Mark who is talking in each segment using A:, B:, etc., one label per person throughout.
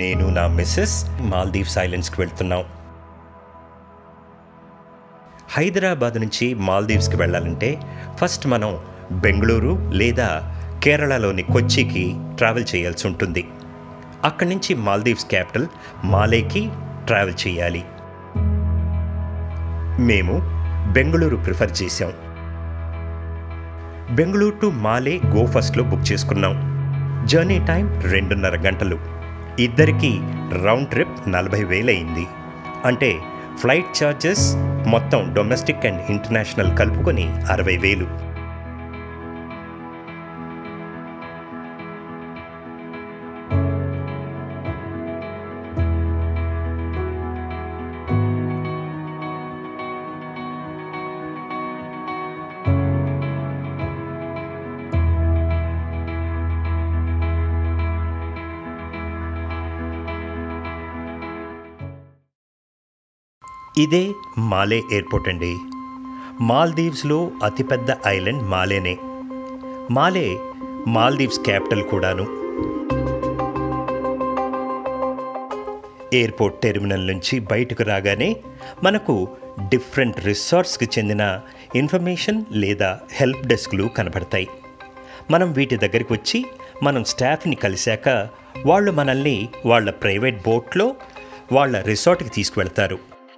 A: నేను నా మిస్సెస్ మాల్దీవ్స్ ఐలాండ్స్కి వెళ్తున్నాం హైదరాబాద్ నుంచి మాల్దీవ్స్కి వెళ్ళాలంటే ఫస్ట్ మనం బెంగళూరు లేదా కేరళలోని కొచ్చికి ట్రావెల్ చేయాల్సి ఉంటుంది అక్కడి నుంచి మాల్దీవ్స్ క్యాపిటల్ మాలేకి ట్రావెల్ చేయాలి మేము బెంగళూరు ప్రిఫర్ చేశాం బెంగళూరు టు మాలే గో ఫస్ట్లో బుక్ చేసుకున్నాం జర్నీ టైం రెండున్నర గంటలు ఇద్దరికి రౌండ్ ట్రిప్ నలభై వేలయింది అంటే ఫ్లైట్ ఛార్జెస్ మొత్తం డొమెస్టిక్ అండ్ ఇంటర్నేషనల్ కలుపుకొని అరవై వేలు ఇదే మాలే ఎయిర్పోర్ట్ అండి మాల్దీవ్స్లో అతిపెద్ద ఐలాండ్ మాలేనే మాలే మాల్దీవ్స్ క్యాపిటల్ కూడాను ఎయిర్పోర్ట్ టెర్మినల్ నుంచి బయటకు రాగానే మనకు డిఫరెంట్ రిసార్ట్స్కి చెందిన ఇన్ఫర్మేషన్ లేదా హెల్ప్ డెస్క్లు కనబడతాయి మనం వీటి దగ్గరికి వచ్చి మనం స్టాఫ్ని కలిశాక వాళ్ళు మనల్ని వాళ్ళ ప్రైవేట్ బోట్లో వాళ్ళ రిసార్ట్కి తీసుకువెళ్తారు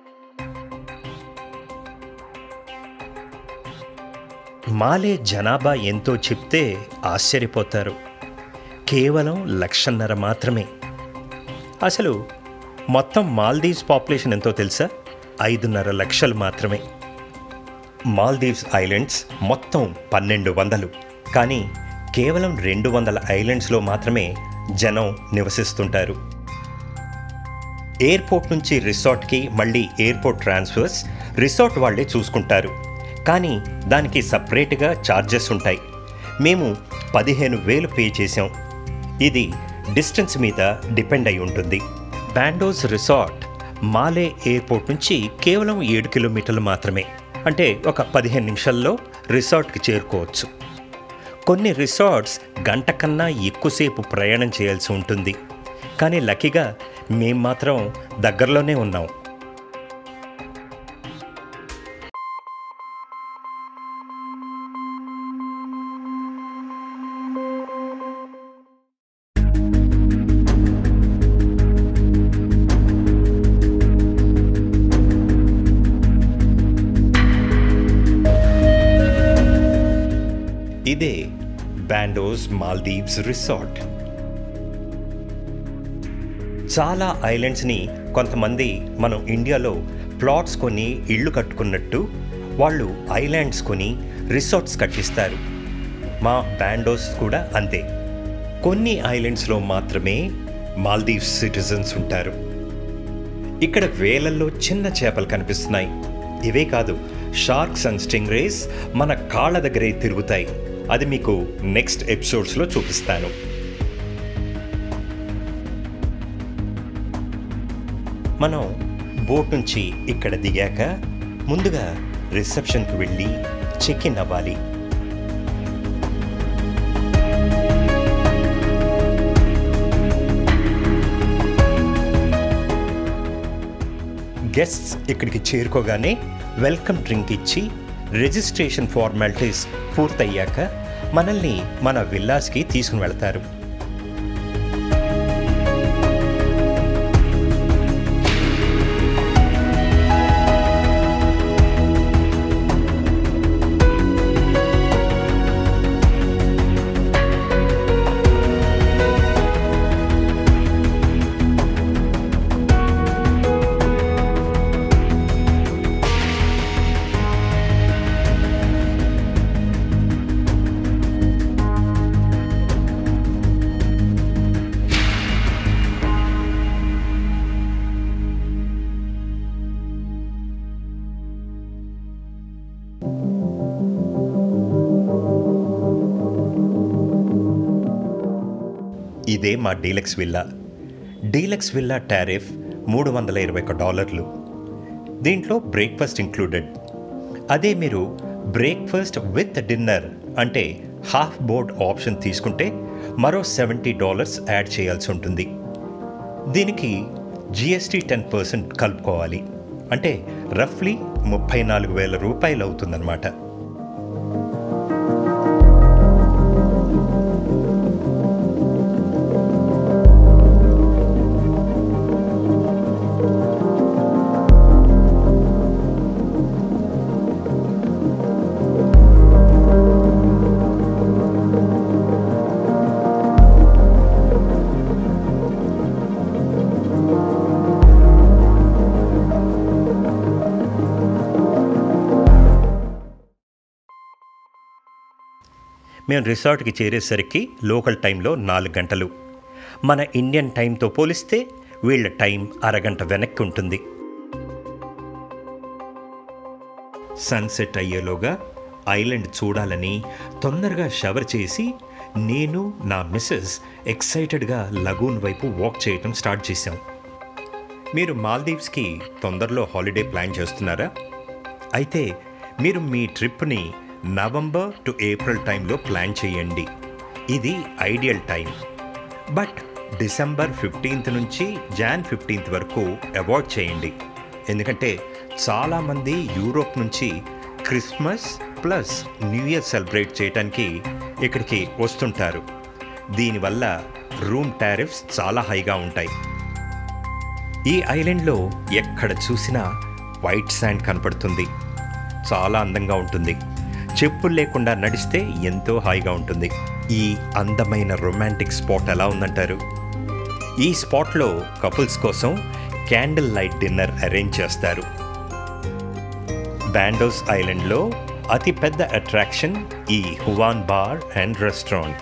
A: మాలే జనాభా ఎంతో చెప్తే ఆశ్చర్యపోతారు కేవలం లక్షన్నర మాత్రమే అసలు మొత్తం మాల్దీవ్స్ పాపులేషన్ ఎంతో తెలుసా ఐదున్నర లక్షలు మాత్రమే మాల్దీవ్స్ ఐలాండ్స్ మొత్తం పన్నెండు వందలు కానీ కేవలం రెండు వందల ఐలాండ్స్లో మాత్రమే జనం నివసిస్తుంటారు ఎయిర్పోర్ట్ నుంచి రిసార్ట్కి మళ్ళీ ఎయిర్పోర్ట్ ట్రాన్స్ఫర్స్ రిసార్ట్ వాళ్ళే చూసుకుంటారు కానీ దానికి సపరేట్గా ఛార్జెస్ ఉంటాయి మేము పదిహేను వేలు పే చేసాం ఇది డిస్టెన్స్ మీద డిపెండ్ అయి ఉంటుంది బ్యాండోస్ రిసార్ట్ మాలే ఎయిర్పోర్ట్ నుంచి కేవలం ఏడు కిలోమీటర్లు మాత్రమే అంటే ఒక పదిహేను నిమిషాల్లో రిసార్ట్కి చేరుకోవచ్చు కొన్ని రిసార్ట్స్ గంట కన్నా ఎక్కువసేపు ప్రయాణం చేయాల్సి ఉంటుంది కానీ లక్కీగా మేం మాత్రం దగ్గరలోనే ఉన్నాం ఇదే బ్యాండోస్ మాల్దీవ్స్ రిసార్ట్ చాలా ఐలాండ్స్ని కొంతమంది మనం ఇండియాలో ప్లాట్స్ కొని ఇళ్ళు కట్టుకున్నట్టు వాళ్ళు ఐలాండ్స్ కొని రిసార్ట్స్ కట్టిస్తారు మా బ్యాండోస్ కూడా అంతే కొన్ని ఐలాండ్స్లో మాత్రమే మాల్దీవ్స్ సిటిజన్స్ ఉంటారు ఇక్కడ వేలల్లో చిన్న చేపలు కనిపిస్తున్నాయి ఇవే కాదు షార్క్స్ అండ్ స్టింగ్ రేస్ మన కాళ్ళ దగ్గరే తిరుగుతాయి అది మీకు నెక్స్ట్ ఎపిసోడ్స్లో చూపిస్తాను మనం బోట్ నుంచి ఇక్కడ దిగాక ముందుగా రిసెప్షన్కి వెళ్ళి చెక్ ఇన్ అవ్వాలి గెస్ట్స్ ఇక్కడికి చేరుకోగానే వెల్కమ్ డ్రింక్ ఇచ్చి రిజిస్ట్రేషన్ ఫార్మాలిటీస్ పూర్తయ్యాక మనల్ని మన విల్లాస్కి తీసుకుని వెళ్తారు ఇదే మా deluxe villa deluxe villa tariff మూడు వందల ఇరవై ఒక డాలర్లు దీంట్లో బ్రేక్ఫాస్ట్ ఇంక్లూడెడ్ అదే మీరు బ్రేక్ఫాస్ట్ విత్ డిన్నర్ అంటే హాఫ్ బోర్డ్ ఆప్షన్ తీసుకుంటే మరో సెవెంటీ డాలర్స్ యాడ్ చేయాల్సి ఉంటుంది దీనికి జిఎస్టీ టెన్ పర్సెంట్ కలుపుకోవాలి అంటే రఫ్లీ ముప్పై నాలుగు వేల రూపాయలు అవుతుందన్నమాట మేము రిసార్ట్కి చేరేసరికి లోకల్ టైంలో నాలుగు గంటలు మన ఇండియన్ టైంతో పోలిస్తే వీళ్ళ టైం అరగంట వెనక్కి ఉంటుంది సన్సెట్ అయ్యేలోగా ఐలాండ్ చూడాలని తొందరగా షవర్ చేసి నేను నా మిస్సెస్ ఎక్సైటెడ్గా లగూన్ వైపు వాక్ చేయటం స్టార్ట్ చేశాం మీరు మాల్దీవ్స్కి తొందరలో హాలిడే ప్లాన్ చేస్తున్నారా అయితే మీరు మీ ట్రిప్ని నవంబర్ టు ఏప్రిల్ టైంలో ప్లాన్ చేయండి ఇది ideal time but December fifteenth నుంచి జాన్ ఫిఫ్టీన్త్ వరకు అవాయిడ్ చేయండి ఎందుకంటే చాలామంది యూరోప్ నుంచి Christmas plus new year celebrate చేయడానికి ఇక్కడికి వస్తుంటారు దీనివల్ల రూమ్ టారిఫ్స్ చాలా హైగా ఉంటాయి ఈ ఐలాండ్లో ఎక్కడ చూసినా వైట్ శాండ్ కనపడుతుంది చాలా అందంగా ఉంటుంది చెప్పులు లేకుండా నడిస్తే ఎంతో హాయిగా ఉంటుంది ఈ అందమైన రొమాంటిక్ స్పాట్ ఎలా ఉందంటారు ఈ స్పాట్లో కపుల్స్ కోసం క్యాండిల్ లైట్ డిన్నర్ అరేంజ్ చేస్తారు బ్యాండోస్ ఐలాండ్లో అతిపెద్ద అట్రాక్షన్ ఈ హువాన్ బార్ అండ్ రెస్టారెంట్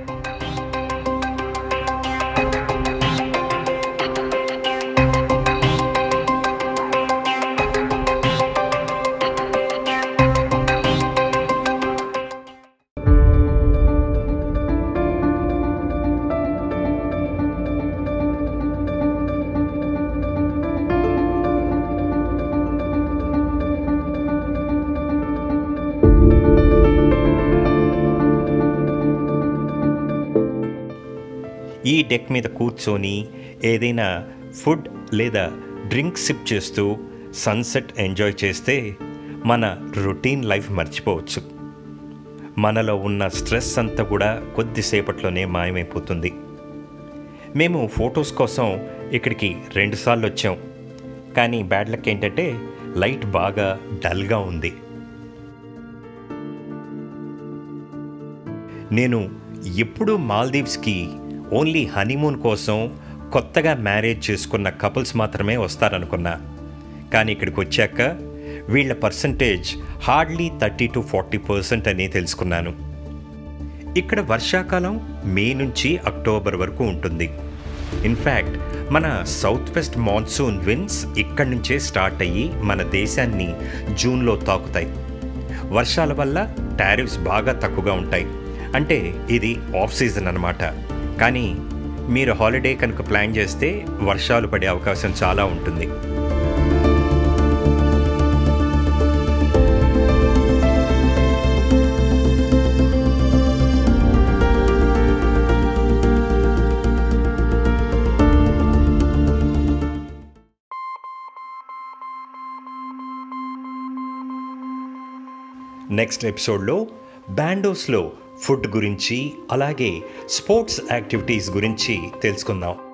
A: ఈ డెక్ మీద కూర్చొని ఏదైనా ఫుడ్ లేదా డ్రింక్ సిప్ చేస్తూ సన్సెట్ ఎంజాయ్ చేస్తే మన రొటీన్ లైఫ్ మర్చిపోవచ్చు మనలో ఉన్న స్ట్రెస్ అంతా కూడా కొద్దిసేపట్లోనే మాయమైపోతుంది మేము ఫొటోస్ కోసం ఇక్కడికి రెండుసార్లు వచ్చాం కానీ బ్యాడ్ లక్ ఏంటంటే లైట్ బాగా డల్గా ఉంది నేను ఎప్పుడూ మాల్దీవ్స్కి ఓన్లీ హనీమూన్ కోసం కొత్తగా మ్యారేజ్ చేసుకున్న కపుల్స్ మాత్రమే వస్తారనుకున్నా కానీ ఇక్కడికి వచ్చాక వీళ్ళ percentage hardly thirty to forty percent అని తెలుసుకున్నాను ఇక్కడ వర్షాకాలం మే నుంచి అక్టోబర్ వరకు ఉంటుంది ఇన్ఫ్యాక్ట్ మన సౌత్ వెస్ట్ మాన్సూన్ విన్స్ ఇక్కడి నుంచే స్టార్ట్ అయ్యి మన దేశాన్ని జూన్లో తాకుతాయి వర్షాల వల్ల టారిఫ్స్ బాగా తక్కువగా ఉంటాయి అంటే ఇది ఆఫ్ సీజన్ అనమాట కానీ మీరు హాలిడే కనుక ప్లాన్ చేస్తే వర్షాలు పడే అవకాశం చాలా ఉంటుంది నెక్స్ట్ ఎపిసోడ్లో బ్యాండోస్లో ఫుడ్ గురించి అలాగే స్పోర్ట్స్ యాక్టివిటీస్ గురించి తెలుసుకుందాం